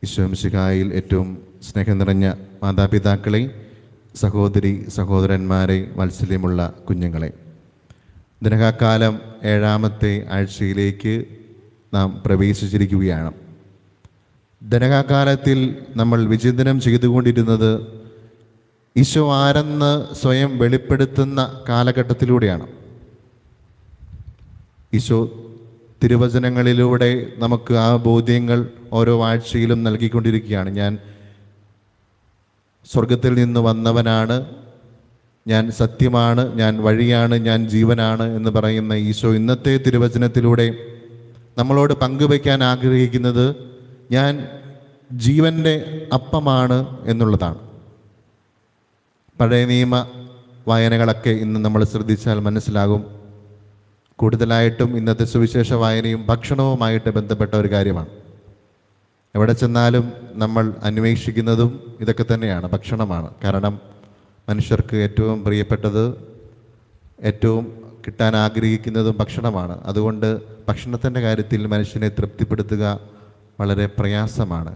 ഈശോംശിഹായിൽ ഏറ്റവും സ്നേഹം നിറഞ്ഞ മാതാപിതാക്കളെ സഹോദരി സഹോദരന്മാരെ വാത്സല്യമുള്ള കുഞ്ഞുങ്ങളെ ദിനകാലം ഏഴാമത്തെ ആഴ്ചയിലേക്ക് നാം പ്രവേശിച്ചിരിക്കുകയാണ് ധനകാലത്തിൽ നമ്മൾ വിചിന്തനം ചെയ്തുകൊണ്ടിരുന്നത് ഈശോ ആരെന്ന് സ്വയം വെളിപ്പെടുത്തുന്ന കാലഘട്ടത്തിലൂടെയാണ് ഈശോ തിരുവചനങ്ങളിലൂടെ നമുക്ക് ആ ബോധ്യങ്ങൾ ഓരോ ആഴ്ചയിലും നൽകിക്കൊണ്ടിരിക്കുകയാണ് ഞാൻ സ്വർഗത്തിൽ നിന്ന് വന്നവനാണ് ഞാൻ സത്യമാണ് ഞാൻ വഴിയാണ് ഞാൻ ജീവനാണ് എന്ന് പറയുന്ന ഈശോ ഇന്നത്തെ തിരുവചനത്തിലൂടെ നമ്മളോട് പങ്കുവയ്ക്കാൻ ആഗ്രഹിക്കുന്നത് ഞാൻ ജീവൻ്റെ അപ്പമാണ് എന്നുള്ളതാണ് പഴയ നിയമ വായനകളൊക്കെ ഇന്ന് നമ്മൾ ശ്രദ്ധിച്ചാൽ മനസ്സിലാകും കൂടുതലായിട്ടും ഇന്നത്തെ സുവിശേഷ വായനയും ഭക്ഷണവുമായിട്ട് ബന്ധപ്പെട്ട ഒരു കാര്യമാണ് എവിടെ ചെന്നാലും നമ്മൾ അന്വേഷിക്കുന്നതും ഇതൊക്കെ തന്നെയാണ് ഭക്ഷണമാണ് കാരണം മനുഷ്യർക്ക് ഏറ്റവും പ്രിയപ്പെട്ടത് ഏറ്റവും കിട്ടാൻ ആഗ്രഹിക്കുന്നതും ഭക്ഷണമാണ് അതുകൊണ്ട് ഭക്ഷണത്തിൻ്റെ കാര്യത്തിൽ മനുഷ്യനെ തൃപ്തിപ്പെടുത്തുക വളരെ പ്രയാസമാണ്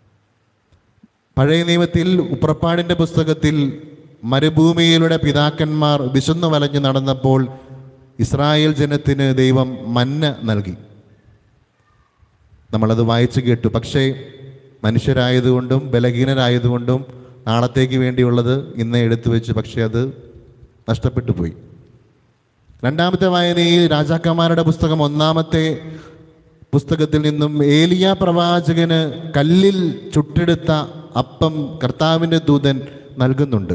പഴയ നിയമത്തിൽ ഉപ്രപ്പാടിൻ്റെ പുസ്തകത്തിൽ മരുഭൂമിയിലൂടെ പിതാക്കന്മാർ വിശന്നു വലഞ്ഞു നടന്നപ്പോൾ ഇസ്രായേൽ ജനത്തിന് ദൈവം മന്ന നൽകി നമ്മളത് വായിച്ചു കേട്ടു പക്ഷേ മനുഷ്യരായതുകൊണ്ടും ബലഹീനരായതുകൊണ്ടും നാളത്തേക്ക് വേണ്ടിയുള്ളത് ഇന്ന് എടുത്തു വെച്ച് പക്ഷേ അത് നഷ്ടപ്പെട്ടു പോയി രണ്ടാമത്തെ വായനയിൽ രാജാക്കന്മാരുടെ പുസ്തകം ഒന്നാമത്തെ പുസ്തകത്തിൽ നിന്നും ഏലിയ പ്രവാചകന് കല്ലിൽ ചുട്ടെടുത്ത അപ്പം കർത്താവിൻ്റെ ദൂതൻ നൽകുന്നുണ്ട്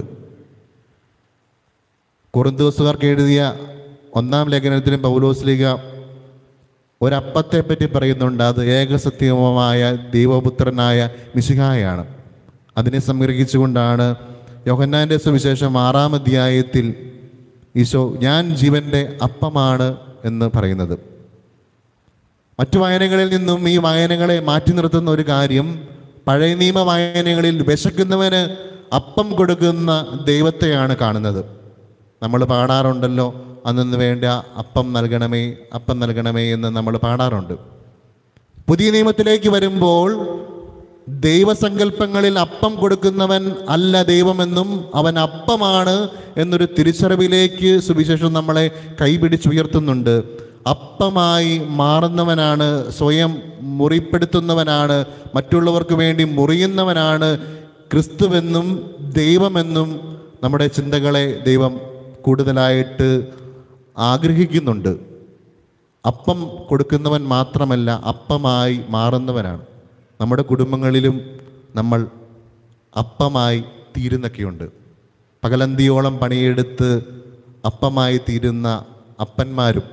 കുറുന്തോസുകാർക്ക് എഴുതിയ ഒന്നാം ലേഖനത്തിലും പൗലോസ്ലിക ഒരപ്പത്തെ പറ്റി പറയുന്നുണ്ട് അത് ഏകസത്യവുമായ ദൈവപുത്രനായ മിശിഹായാണ് അതിനെ സംഗ്രഹിച്ചുകൊണ്ടാണ് യോഹന്നാൻ്റെ സുവിശേഷം ആറാം അധ്യായത്തിൽ ഈശോ ഞാൻ ജീവൻ്റെ അപ്പമാണ് എന്ന് പറയുന്നത് മറ്റു വായനകളിൽ നിന്നും ഈ വായനകളെ മാറ്റി നിർത്തുന്ന ഒരു കാര്യം പഴയ നിയമ വായനകളിൽ വിശക്കുന്നവന് അപ്പം കൊടുക്കുന്ന ദൈവത്തെയാണ് കാണുന്നത് നമ്മൾ പാടാറുണ്ടല്ലോ അന്നു വേണ്ട അപ്പം നൽകണമേ അപ്പം നൽകണമേ എന്ന് നമ്മൾ പാടാറുണ്ട് പുതിയ നിയമത്തിലേക്ക് വരുമ്പോൾ ദൈവസങ്കല്പങ്ങളിൽ അപ്പം കൊടുക്കുന്നവൻ അല്ല ദൈവമെന്നും അവൻ അപ്പമാണ് എന്നൊരു തിരിച്ചറിവിലേക്ക് സുവിശേഷം നമ്മളെ കൈപിടിച്ചുയർത്തുന്നുണ്ട് അപ്പമായി മാറുന്നവനാണ് സ്വയം മുറിപ്പെടുത്തുന്നവനാണ് മറ്റുള്ളവർക്ക് വേണ്ടി മുറിയുന്നവനാണ് ക്രിസ്തുവെന്നും ദൈവമെന്നും നമ്മുടെ ചിന്തകളെ ദൈവം കൂടുതലായിട്ട് ആഗ്രഹിക്കുന്നുണ്ട് അപ്പം കൊടുക്കുന്നവൻ മാത്രമല്ല അപ്പമായി മാറുന്നവനാണ് നമ്മുടെ കുടുംബങ്ങളിലും നമ്മൾ അപ്പമായി തീരുന്നൊക്കെയുണ്ട് പകലന്തിയോളം പണിയെടുത്ത് അപ്പമായി തീരുന്ന അപ്പന്മാരും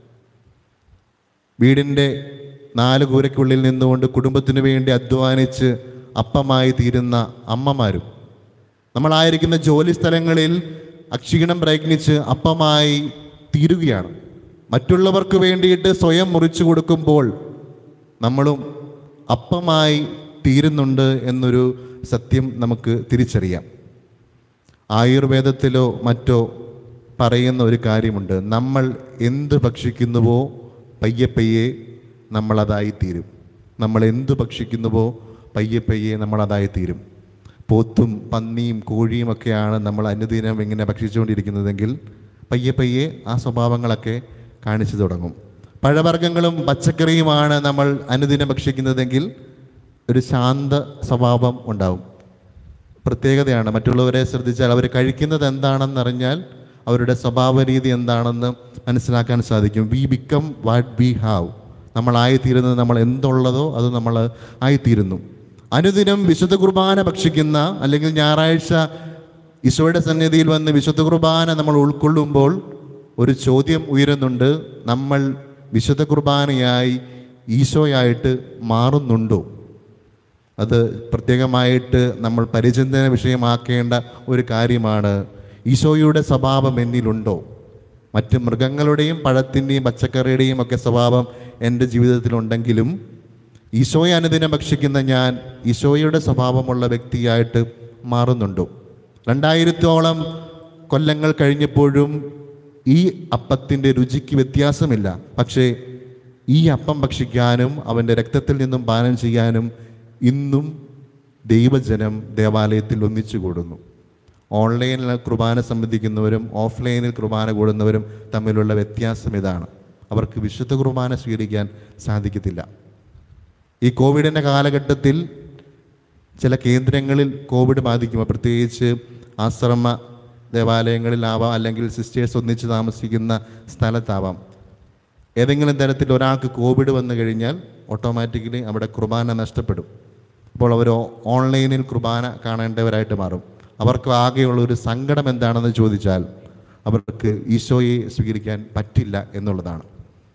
വീടിൻ്റെ നാല് കൂരയ്ക്കുള്ളിൽ നിന്നുകൊണ്ട് കുടുംബത്തിനു വേണ്ടി അധ്വാനിച്ച് അപ്പമായി തീരുന്ന അമ്മമാരും നമ്മളായിരിക്കുന്ന ജോലി സ്ഥലങ്ങളിൽ അക്ഷീണം പ്രയത്നിച്ച് അപ്പമായി തീരുകയാണ് മറ്റുള്ളവർക്ക് വേണ്ടിയിട്ട് സ്വയം മുറിച്ചു കൊടുക്കുമ്പോൾ നമ്മളും അപ്പമായി തീരുന്നുണ്ട് എന്നൊരു സത്യം നമുക്ക് തിരിച്ചറിയാം ആയുർവേദത്തിലോ മറ്റോ പറയുന്ന ഒരു കാര്യമുണ്ട് നമ്മൾ എന്ത് ഭക്ഷിക്കുന്നുവോ പയ്യെ പയ്യെ നമ്മളതായി തീരും നമ്മൾ എന്ത് ഭക്ഷിക്കുന്നുവോ പയ്യെ പയ്യെ നമ്മളതായി തീരും പോത്തും പന്നിയും കോഴിയും ഒക്കെയാണ് നമ്മൾ അനുദിനം ഇങ്ങനെ ഭക്ഷിച്ചുകൊണ്ടിരിക്കുന്നതെങ്കിൽ പയ്യെ പയ്യെ ആ സ്വഭാവങ്ങളൊക്കെ കാണിച്ചു തുടങ്ങും പഴവർഗ്ഗങ്ങളും പച്ചക്കറിയുമാണ് നമ്മൾ അനുദിനം ഭക്ഷിക്കുന്നതെങ്കിൽ ഒരു ശാന്ത സ്വഭാവം ഉണ്ടാവും പ്രത്യേകതയാണ് മറ്റുള്ളവരെ ശ്രദ്ധിച്ചാൽ അവർ കഴിക്കുന്നത് എന്താണെന്നറിഞ്ഞാൽ അവരുടെ സ്വഭാവ രീതി എന്താണെന്ന് മനസ്സിലാക്കാൻ സാധിക്കും we become what we have നമ്മൾ ആയിത്തീരുന്നത് നമ്മൾ എന്തുള്ളതോ അത് നമ്മൾ ആയിത്തീരുന്നു അനുദിനം വിശുദ്ധ കുർബാന ഭക്ഷിക്കുന്ന അല്ലെങ്കിൽ ഞായറാഴ്ച ഈശോയുടെ സന്നിധിയിൽ വന്ന് വിശുദ്ധ കുർബാന നമ്മൾ ഉൾക്കൊള്ളുമ്പോൾ ഒരു ചോദ്യം ഉയരുന്നുണ്ട് നമ്മൾ വിശുദ്ധ കുർബാനയായി ഈശോയായിട്ട് മാറുന്നുണ്ടോ അത് പ്രത്യേകമായിട്ട് നമ്മൾ പരിചിന്തന വിഷയമാക്കേണ്ട ഒരു കാര്യമാണ് ഈശോയുടെ സ്വഭാവം എന്നിലുണ്ടോ മറ്റ് മൃഗങ്ങളുടെയും പഴത്തിൻ്റെയും പച്ചക്കറിയുടെയും ഒക്കെ സ്വഭാവം എൻ്റെ ജീവിതത്തിലുണ്ടെങ്കിലും ഈശോയെ അനുദിനം ഭക്ഷിക്കുന്ന ഞാൻ ഈശോയുടെ സ്വഭാവമുള്ള വ്യക്തിയായിട്ട് മാറുന്നുണ്ടോ രണ്ടായിരത്തോളം കൊല്ലങ്ങൾ കഴിഞ്ഞപ്പോഴും ഈ അപ്പത്തിൻ്റെ രുചിക്ക് വ്യത്യാസമില്ല പക്ഷേ ഈ അപ്പം ഭക്ഷിക്കാനും അവൻ്റെ രക്തത്തിൽ നിന്നും പാനം ചെയ്യാനും ഇന്നും ദൈവജനം ദേവാലയത്തിൽ ഒന്നിച്ചു കൂടുന്നു ഓൺലൈനിൽ കുർബാന സംബന്ധിക്കുന്നവരും ഓഫ്ലൈനിൽ കുർബാന കൂടുന്നവരും തമ്മിലുള്ള വ്യത്യാസം ഇതാണ് അവർക്ക് വിശുദ്ധ കുർബാന സ്വീകരിക്കാൻ സാധിക്കത്തില്ല ഈ കോവിഡിൻ്റെ കാലഘട്ടത്തിൽ ചില കേന്ദ്രങ്ങളിൽ കോവിഡ് ബാധിക്കുമ്പോൾ പ്രത്യേകിച്ച് ആശ്രമ ദേവാലയങ്ങളിലാവാം അല്ലെങ്കിൽ സിസ്റ്റേഴ്സ് ഒന്നിച്ച് താമസിക്കുന്ന സ്ഥലത്താവാം ഏതെങ്കിലും തരത്തിൽ ഒരാൾക്ക് കോവിഡ് വന്നു കഴിഞ്ഞാൽ ഓട്ടോമാറ്റിക്കലി അവിടെ കുർബാന നഷ്ടപ്പെടും അപ്പോൾ അവർ ഓൺലൈനിൽ കുർബാന കാണേണ്ടവരായിട്ട് മാറും അവർക്ക് ആകെയുള്ള ഒരു സങ്കടം എന്താണെന്ന് ചോദിച്ചാൽ അവർക്ക് ഈശോയെ സ്വീകരിക്കാൻ പറ്റില്ല എന്നുള്ളതാണ്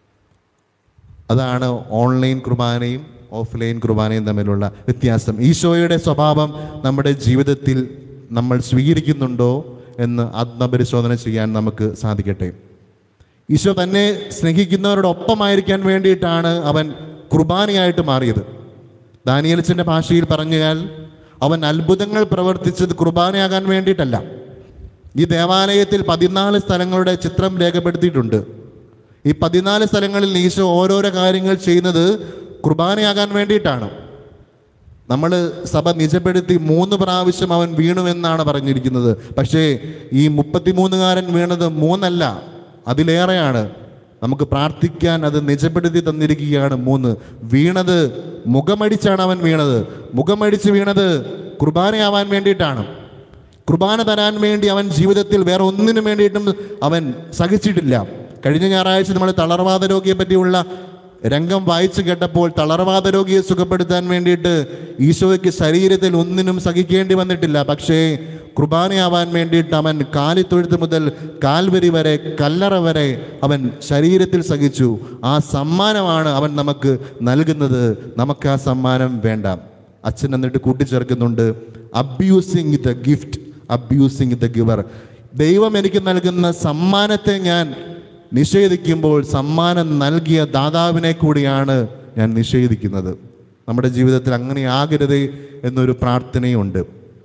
അതാണ് ഓൺലൈൻ കുർബാനയും ഓഫ്ലൈൻ കുർബാനയും തമ്മിലുള്ള വ്യത്യാസം ഈശോയുടെ സ്വഭാവം നമ്മുടെ ജീവിതത്തിൽ നമ്മൾ സ്വീകരിക്കുന്നുണ്ടോ എന്ന് ആത്മപരിശോധന ചെയ്യാൻ നമുക്ക് സാധിക്കട്ടെ ഈശോ തന്നെ സ്നേഹിക്കുന്നവരോടൊപ്പമായിരിക്കാൻ വേണ്ടിയിട്ടാണ് അവൻ കുർബാനയായിട്ട് മാറിയത് ദാനിയലിച്ചിൻ്റെ ഭാഷയിൽ പറഞ്ഞാൽ അവൻ അത്ഭുതങ്ങൾ പ്രവർത്തിച്ചത് കുർബാനയാകാൻ വേണ്ടിയിട്ടല്ല ഈ ദേവാലയത്തിൽ പതിനാല് സ്ഥലങ്ങളുടെ ചിത്രം രേഖപ്പെടുത്തിയിട്ടുണ്ട് ഈ പതിനാല് സ്ഥലങ്ങളിൽ ഈശോ ഓരോരോ കാര്യങ്ങൾ ചെയ്യുന്നത് കുർബാനയാകാൻ വേണ്ടിയിട്ടാണ് നമ്മൾ സഭ നിജപ്പെടുത്തി മൂന്ന് പ്രാവശ്യം അവൻ വീണു എന്നാണ് പറഞ്ഞിരിക്കുന്നത് പക്ഷേ ഈ മുപ്പത്തിമൂന്നുകാരൻ വീണത് മൂന്നല്ല അതിലേറെയാണ് നമുക്ക് പ്രാർത്ഥിക്കാൻ അത് നിജപ്പെടുത്തി തന്നിരിക്കുകയാണ് മൂന്ന് വീണത് മുഖമടിച്ചാണ് അവൻ വീണത് മുഖമടിച്ച് വീണത് കുർബാനയാവാൻ വേണ്ടിയിട്ടാണ് കുർബാന തരാൻ വേണ്ടി അവൻ ജീവിതത്തിൽ വേറെ ഒന്നിനും വേണ്ടിയിട്ടും അവൻ സഹിച്ചിട്ടില്ല കഴിഞ്ഞ ഞായറാഴ്ച നമ്മൾ തളർവാദ രോഗിയെ പറ്റിയുള്ള രംഗം വായിച്ചു കേട്ടപ്പോൾ തളർവാദ രോഗിയെ സുഖപ്പെടുത്താൻ വേണ്ടിയിട്ട് ഈശോയ്ക്ക് ശരീരത്തിൽ ഒന്നിനും സഹിക്കേണ്ടി വന്നിട്ടില്ല പക്ഷേ കുർബാനയാവാൻ വേണ്ടിയിട്ട് അവൻ കാലിത്തൊഴുത്ത് മുതൽ കാൽവരി വരെ കല്ലറ വരെ അവൻ ശരീരത്തിൽ സഹിച്ചു ആ സമ്മാനമാണ് അവൻ നമുക്ക് നൽകുന്നത് നമുക്ക് ആ സമ്മാനം വേണ്ട അച്ഛൻ എന്നിട്ട് കൂട്ടിച്ചേർക്കുന്നുണ്ട് abusing the gift abusing the giver ദൈവം എനിക്ക് നൽകുന്ന സമ്മാനത്തെ ഞാൻ നിഷേധിക്കുമ്പോൾ സമ്മാനം നൽകിയ ദാതാവിനെ കൂടിയാണ് ഞാൻ നിഷേധിക്കുന്നത് നമ്മുടെ ജീവിതത്തിൽ അങ്ങനെ ആകരുത് എന്നൊരു പ്രാർത്ഥനയുണ്ട്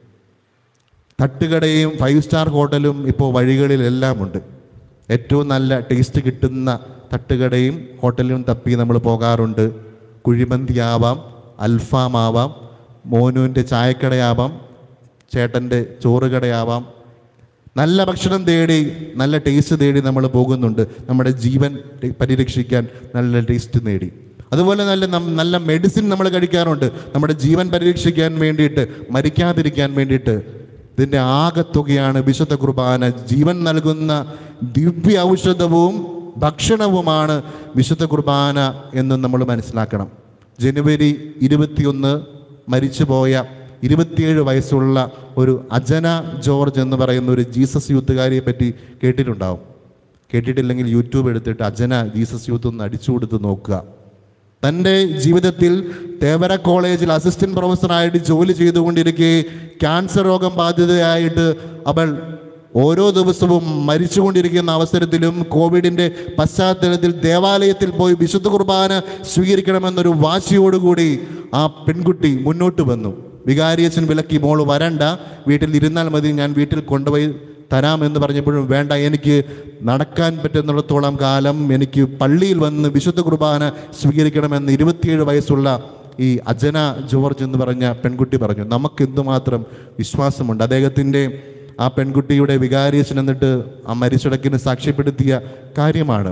തട്ടുകടയും ഫൈവ് സ്റ്റാർ ഹോട്ടലും ഇപ്പോൾ വഴികളിലെല്ലാം ഉണ്ട് ഏറ്റവും നല്ല ടേസ്റ്റ് കിട്ടുന്ന തട്ടുകടയും ഹോട്ടലും തപ്പി നമ്മൾ പോകാറുണ്ട് കുഴിമന്തി ആവാം അൽഫാം ആവാം മോനുവിൻ്റെ ചായക്കടയാവാം ചേട്ടൻ്റെ ചോറുകടയാവാം നല്ല ഭക്ഷണം തേടി നല്ല ടേസ്റ്റ് തേടി നമ്മൾ പോകുന്നുണ്ട് നമ്മുടെ ജീവൻ ടെ- പരിരക്ഷിക്കാൻ നല്ല ടേസ്റ്റ് നേടി അതുപോലെ നല്ല നം- നല്ല മെഡിസിൻ നമ്മൾ കഴിക്കാറുണ്ട് നമ്മുടെ ജീവൻ പരിരക്ഷിക്കാൻ വേണ്ടിയിട്ട് മരിക്കാതിരിക്കാൻ വേണ്ടിയിട്ട് ഇതിൻ്റെ ആകത്തുകയാണ് വിശുദ്ധ കുർബാന ജീവൻ നൽകുന്ന ദിവ്യ ഔഷധവും ഭക്ഷണവുമാണ് വിശുദ്ധ കുർബാന എന്ന് നമ്മൾ മനസ്സിലാക്കണം ജനുവരി ഇരുപത്തിയൊന്ന് മരിച്ചുപോയ ഇരുപത്തിയേഴ് വയസ്സുള്ള ഒരു അജന ജോർജ് എന്ന് പറയുന്ന ഒരു ജീസസ് യൂത്തുകാരിയെ പറ്റി കേട്ടിട്ടുണ്ടാവും കേട്ടിട്ടില്ലെങ്കിൽ യൂട്യൂബ് എടുത്തിട്ട് അജന ജീസസ് യൂത്ത് ഒന്ന് അടിച്ചു കൊടുത്ത് നോക്കുക തൻ്റെ ജീവിതത്തിൽ തേവര കോളേജിൽ അസിസ്റ്റന്റ് പ്രൊഫസറായിട്ട് ജോലി ചെയ്തുകൊണ്ടിരിക്കെ ക്യാൻസർ രോഗം ബാധിതയായിട്ട് അവൾ ഓരോ ദിവസവും മരിച്ചുകൊണ്ടിരിക്കുന്ന അവസരത്തിലും കോവിഡിൻ്റെ പശ്ചാത്തലത്തിൽ ദേവാലയത്തിൽ പോയി വിശുദ്ധ കുർബാന സ്വീകരിക്കണമെന്നൊരു വാശിയോടുകൂടി ആ പെൺകുട്ടി മുന്നോട്ട് വന്നു വികാരിയച്ഛൻ വിലക്കി മോള് വരണ്ട വീട്ടിൽ ഇരുന്നാൽ മതി ഞാൻ വീട്ടിൽ കൊണ്ടുപോയി തരാമെന്ന് പറഞ്ഞപ്പോഴും വേണ്ട എനിക്ക് നടക്കാൻ പറ്റുന്നിടത്തോളം കാലം എനിക്ക് പള്ളിയിൽ വന്ന് വിശുദ്ധ കുർബാന സ്വീകരിക്കണമെന്ന് ഇരുപത്തിയേഴ് വയസ്സുള്ള ഈ അജന ജോർജ് എന്ന് പറഞ്ഞ പെൺകുട്ടി പറഞ്ഞു നമുക്ക് എന്തുമാത്രം വിശ്വാസമുണ്ട് അദ്ദേഹത്തിൻ്റെ ആ പെൺകുട്ടിയുടെ വികാരിയച്ഛൻ എന്നിട്ട് ആ മരിച്ചടക്കിന് സാക്ഷ്യപ്പെടുത്തിയ കാര്യമാണ്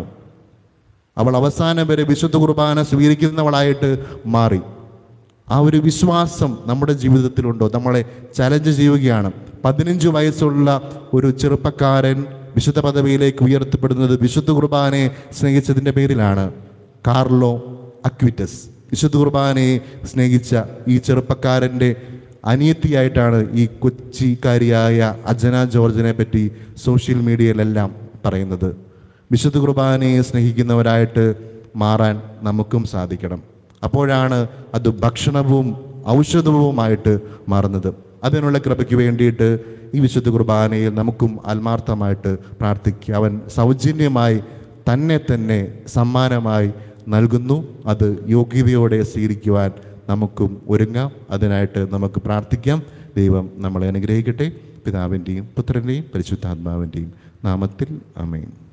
അവൾ അവസാനം വരെ വിശുദ്ധ കുർബാന സ്വീകരിക്കുന്നവളായിട്ട് മാറി ആ ഒരു വിശ്വാസം നമ്മുടെ ജീവിതത്തിലുണ്ടോ നമ്മളെ ചലഞ്ച് ചെയ്യുകയാണ് പതിനഞ്ച് വയസ്സുള്ള ഒരു ചെറുപ്പക്കാരൻ വിശുദ്ധ പദവിയിലേക്ക് ഉയർത്തപ്പെടുന്നത് വിശുദ്ധ കുർബാനയെ സ്നേഹിച്ചതിൻ്റെ പേരിലാണ് കാർലോ അക്വിറ്റസ് വിശുദ്ധ കുർബാനയെ സ്നേഹിച്ച ഈ ചെറുപ്പക്കാരൻ്റെ അനിയത്തിയായിട്ടാണ് ഈ കൊച്ചിക്കാരിയായ അജന ജോർജിനെ പറ്റി സോഷ്യൽ മീഡിയയിലെല്ലാം പറയുന്നത് വിശുദ്ധ കുർബാനയെ സ്നേഹിക്കുന്നവരായിട്ട് മാറാൻ നമുക്കും സാധിക്കണം അപ്പോഴാണ് അത് ഭക്ഷണവും ഔഷധവുമായിട്ട് മാറുന്നത് അതിനുള്ള കൃപയ്ക്ക് വേണ്ടിയിട്ട് ഈ വിശുദ്ധ കുർബാനയിൽ നമുക്കും ആത്മാർത്ഥമായിട്ട് പ്രാർത്ഥിക്കുക അവൻ സൗജന്യമായി തന്നെ തന്നെ സമ്മാനമായി നൽകുന്നു അത് യോഗ്യതയോടെ സ്വീകരിക്കുവാൻ നമുക്കും ഒരുങ്ങാം അതിനായിട്ട് നമുക്ക് പ്രാർത്ഥിക്കാം ദൈവം നമ്മളെ അനുഗ്രഹിക്കട്ടെ പിതാവിൻ്റെയും പുത്രൻ്റെയും പരിശുദ്ധാത്മാവിൻ്റെയും നാമത്തിൽ അമേൻ